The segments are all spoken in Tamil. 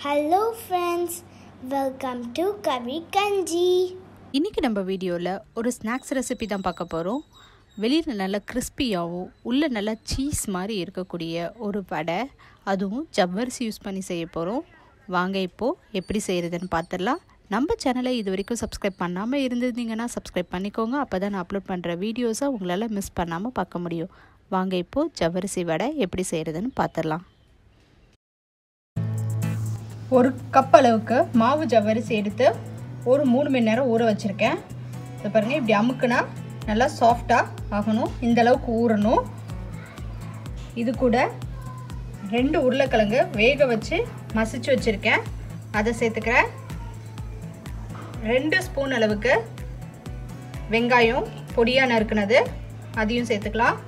ஹலோ ஃப்ரெண்ட்ஸ் வெல்கம் டு கவி கஞ்சி இன்றைக்கி நம்ம வீடியோவில் ஒரு ஸ்நாக்ஸ் ரெசிபி தான் பார்க்க போகிறோம் வெளியில் நல்லா கிறிஸ்பியாகவும் உள்ளே நல்லா சீஸ் மாதிரி இருக்கக்கூடிய ஒரு வடை அதுவும் ஜவ்வரிசி யூஸ் பண்ணி செய்ய போகிறோம் வாங்க இப்போது எப்படி செய்கிறதுன்னு பார்த்துடலாம் நம்ம சேனலை இது வரைக்கும் சப்ஸ்கிரைப் பண்ணாமல் இருந்திருந்தீங்கன்னா சப்ஸ்கிரைப் பண்ணிக்கோங்க அப்போ தான் நான் அப்லோட் பண்ணுற வீடியோஸை உங்களால் மிஸ் பண்ணாமல் பார்க்க முடியும் வாங்க இப்போது ஜவ்வரிசி வடை எப்படி செய்கிறதுன்னு பார்த்துடலாம் ஒரு கப் அளவுக்கு மாவு ஜவ்வரிசி எடுத்து ஒரு மூணு மணி நேரம் ஊற வச்சுருக்கேன் இது பாருங்கள் இப்படி அமுக்குனா நல்லா சாஃப்டாக ஆகணும் இந்த அளவுக்கு ஊறணும் இது கூட ரெண்டு உருளைக்கிழங்கு வேக வச்சு மசிச்சு வச்சுருக்கேன் அதை சேர்த்துக்கிறேன் ரெண்டு ஸ்பூன் அளவுக்கு வெங்காயம் பொடியாக நறுக்குனது அதையும் சேர்த்துக்கலாம்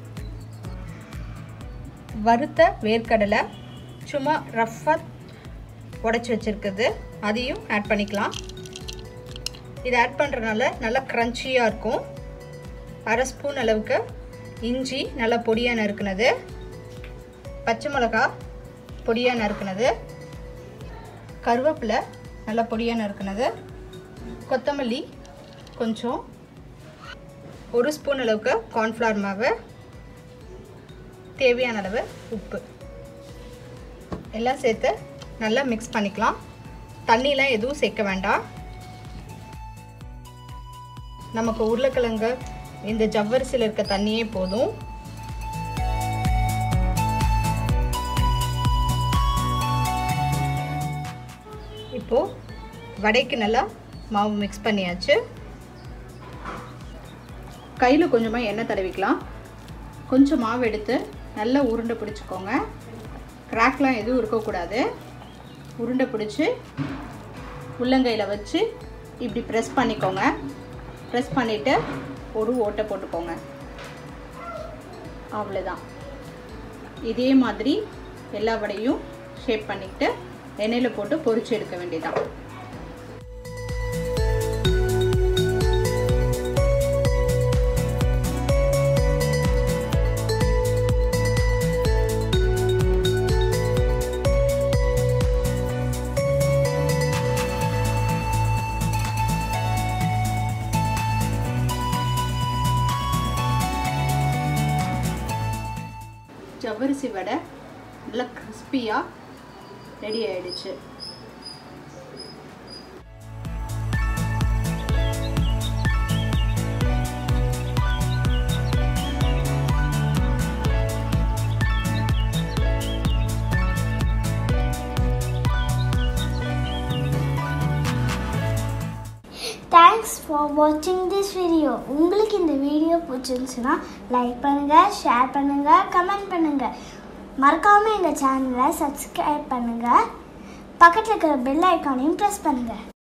வறுத்த வேர்க்கடலை சும்மா ரஃப்பாக உடச்சி வச்சுருக்குது அதையும் ஆட் பண்ணிக்கலாம் இது ஆட் பண்ணுறதுனால நல்லா க்ரன்ச்சியாக இருக்கும் அரை ஸ்பூன் அளவுக்கு இஞ்சி நல்லா பொடியாக நறுக்குனது பச்சை மிளகா பொடியாக நறுக்குனது கருவேப்பிலை நல்லா பொடியாக நறுக்குனது கொத்தமல்லி கொஞ்சம் ஒரு ஸ்பூன் அளவுக்கு கார்ன்ஃப்ளவர் மாவு தேவையான அளவு உப்பு எல்லாம் சேர்த்து நல்லா மிக்ஸ் பண்ணிக்கலாம் தண்ணிலாம் எதுவும் சேர்க்க வேண்டாம் நமக்கு உருளைக்கிழங்கு இந்த ஜவ்வரிசியில் இருக்க தண்ணியே போதும் இப்போது வடைக்கு நல்லா மாவு மிக்ஸ் பண்ணியாச்சு கையில் கொஞ்சமாக எண்ணெய் தடவிக்கலாம் கொஞ்சம் மாவு எடுத்து நல்லா உருண்டை பிடிச்சிக்கோங்க கிராக்லாம் எதுவும் இருக்கக்கூடாது உருண்டை பிடிச்சி உள்ளங்கையில் வச்சு இப்படி ப்ரெஸ் பண்ணிக்கோங்க ப்ரெஸ் பண்ணிவிட்டு ஒரு ஓட்டை போட்டுக்கோங்க அவ்வளோதான் இதே மாதிரி எல்லா வடையும் ஷேப் பண்ணிக்கிட்டு எண்ணெயில் போட்டு பொரிச்சு எடுக்க வேண்டியதான் ஜவ்வரிசி வடை நல்லா கிறிஸ்பியாக ரெடி ஆயிடுச்சு தேங்க்ஸ் ஃபார் வாட்சிங் திஸ் வீடியோ உங்களுக்கு இந்த வீடியோ பிடிச்சிருந்துச்சுன்னா லைக் பண்ணுங்கள் ஷேர் பண்ணுங்கள் கமெண்ட் பண்ணுங்கள் மறக்காமல் எங்கள் சேனலை சப்ஸ்கிரைப் பண்ணுங்கள் பக்கத்தில் இருக்கிற பெல் ஐக்கானையும் ப்ரெஸ் பண்ணுங்கள்